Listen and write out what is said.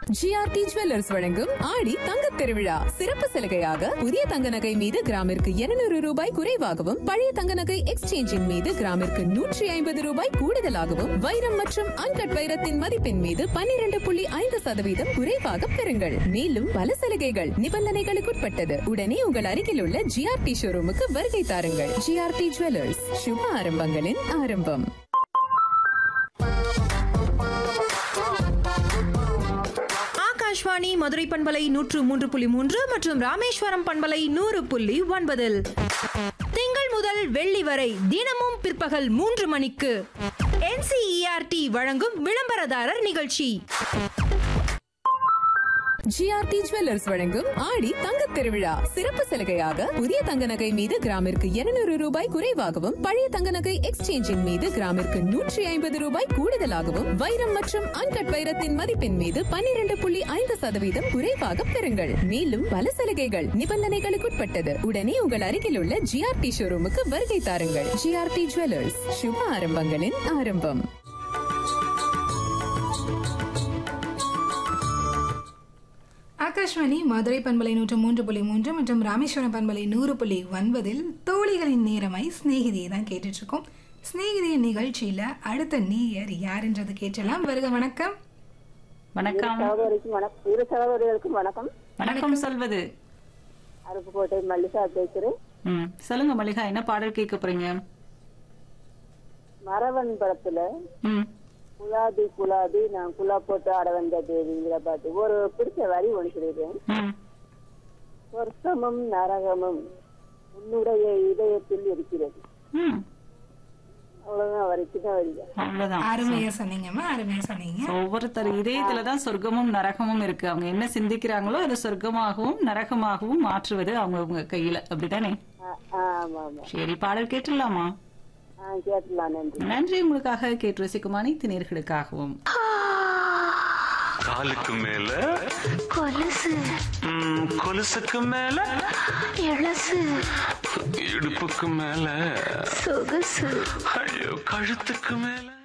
GRT jewellers வழங்கும் ஆடி தங்கத் திருவிழா சிறப்பு சலுகையாக புதிய தங்க நகை மீது கிராமிற்கு 200 ரூபாய் குறைவாகவும் பழைய தங்க நகை எக்ஸ்சேஞ்சின் மீது கிராமிற்கு நூற்றி ஐம்பது ரூபாய் கூடுதலாகவும் வைரம் மற்றும் அன்கட் வைரத்தின் மதிப்பின் மீது 12.5% புள்ளி ஐந்து சதவீதம் குறைவாக பெறுங்கள் மேலும் பல சலுகைகள் நிபந்தனைகளுக்குட்பட்டது உடனே உங்கள் அருகில் உள்ள ஜிஆர்டி ஷோரூமுக்கு வருகை தாருங்கள் ஜிஆர்டி ஜுவல்லர்ஸ் சுப ஆரம்பங்களின் ஆரம்பம் ஆகாஷ்வாணி மதுரை பண்பலை நூற்று மூன்று புள்ளி மூன்று மற்றும் ராமேஸ்வரம் பண்பலை நூறு புள்ளி ஒன்பதில் திங்கள் முதல் வெள்ளி வரை தினமும் பிற்பகல் மூன்று மணிக்கு என்சிஇஆர்டி வழங்கும் விளம்பரதாரர் நிகழ்ச்சி ஜிஆர்டி ஜுவல்லர்ஸ் வழங்கும் ஆடி தங்கத் திருவிழா சிறப்பு சலுகையாக புதிய தங்க நகை மீது கிராமிற்கு 200 ரூபாய் குறைவாகவும் பழைய தங்க நகை எக்ஸ்சேஞ்சின் மீது கிராமிற்கு நூற்றி ஐம்பது ரூபாய் கூடுதலாகவும் வைரம் மற்றும் அன்கட் வைரத்தின் மதிப்பின் மீது 12.5% புள்ளி ஐந்து சதவீதம் குறைவாக பெறுங்கள் மேலும் பல சலுகைகள் நிபந்தனைகளுக்குட்பட்டது உடனே உங்கள் அருகில் உள்ள ஜிஆர்டி ஷோரூமுக்கு வருகை தாருங்கள் ஜிஆர்டி ஜுவல்லர்ஸ் சுப ஆரம்பங்களின் ஆரம்பம் ஆகாஷ்வாணி மதுரை பண்பலை நூற்று மூன்று புள்ளி மூன்று மற்றும் ராமேஸ்வரம் பண்பலை நூறு புள்ளி ஒன்பதில் தோழிகளின் நேரமாய் சிநேகிதியை தான் கேட்டுட்டு இருக்கோம் சிநேகிதிய நிகழ்ச்சியில அடுத்த நீயர் யாருன்றது கேட்டலாம் வருக வணக்கம் வணக்கம் சகோதரிக்கும் வணக்கம் இரு சகோதரிகளுக்கும் வணக்கம் வணக்கம் சொல்வது அருப்புக்கோட்டை மல்லிகா பேசுறேன் ம் சொல்லுங்க மல்லிகா என்ன பாடல் கேட்க போறீங்க மரவன் படத்துல ம் குலாபி குலாபி நான் குலா போட்டு ஆட வந்த தேவிங்கிற பாட்டு ஒரு பிடிச்ச வரி ஒன்று சொல்லிடுறேன் ம் சொர்க்கமும் நரகமும் உன்னுடைய இதயத்தில் இருக்கிறது ம் அவ்வளவுதான் வரி சின்ன வரிதான் அவ்வளவுதான் அருமையா சொன்னீங்கம்மா அருமையா சொன்னீங்க ஒவ்வொருத்தர் இதயத்துலதான் சொர்க்கமும் நரகமும் இருக்கு அவங்க என்ன சிந்திக்கிறாங்களோ அது சொர்க்கமாகவும் நரகமாகவும் மாற்றுவது அவங்க அவங்க கையில அப்படிதானே ஆ, ஆமா ஆமா சரி பாடல் கேட்டுடலாமா ஆ கேட்டுலாம் நன்றி நன்றி உங்களுக்காக கேட்டு ரசிக்கும் அனைத்து நேர்களுக்காகவும் காலுக்கு மேல கொலுசு ம், கொலுசுக்கு மேல எழசு இடுப்புக்கு மேல சொகுசு ஐயோ கழுத்துக்கு மேல